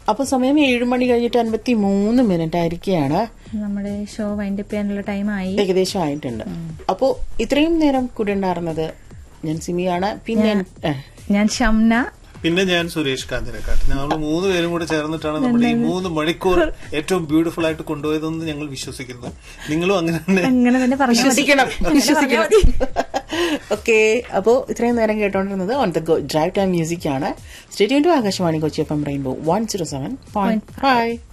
അപ്പൊ സമയം ഏഴ് മണി കഴിഞ്ഞിട്ട് അൻപത്തി മൂന്ന് മിനിറ്റ് ആയിരിക്കുകയാണ് നമ്മുടെ ഷോ വൈൻഡപ്പ് ചെയ്യാനുള്ള ടൈമായി ഏകദേശം ആയിട്ടുണ്ട് അപ്പോ ഇത്രയും നേരം കൂടെ ഉണ്ടായിരുന്നത് ഞാൻ സിമിയാണ് പിന്നെ ഏ, ഞാൻ ഷംന പിന്നെ ഞാൻ സുരേഷ് കാഞ്ഞിരക്കാട്ട് നമ്മൾ മൂന്ന് പേരും കൂടെ ചേർന്നിട്ടാണ് നമ്മുടെ ഈ മൂന്ന് മണിക്കൂർ ഏറ്റവും ബ്യൂട്ടിഫുൾ ആയിട്ട് കൊണ്ടുപോയതെന്ന് ഞങ്ങൾ വിശ്വസിക്കുന്നു നിങ്ങളും അങ്ങനെ തന്നെ അങ്ങനെ തന്നെ പറഞ്ഞു വിശ്വസിക്കണം വിശ്വസിക്കണം ഓക്കെ അപ്പോ ഇത്രയും നേരം കേട്ടോണ്ടിരുന്നത് on the go drive time music ആണ് stadium to Akashvani Kochi F M Rainbow one zero seven point five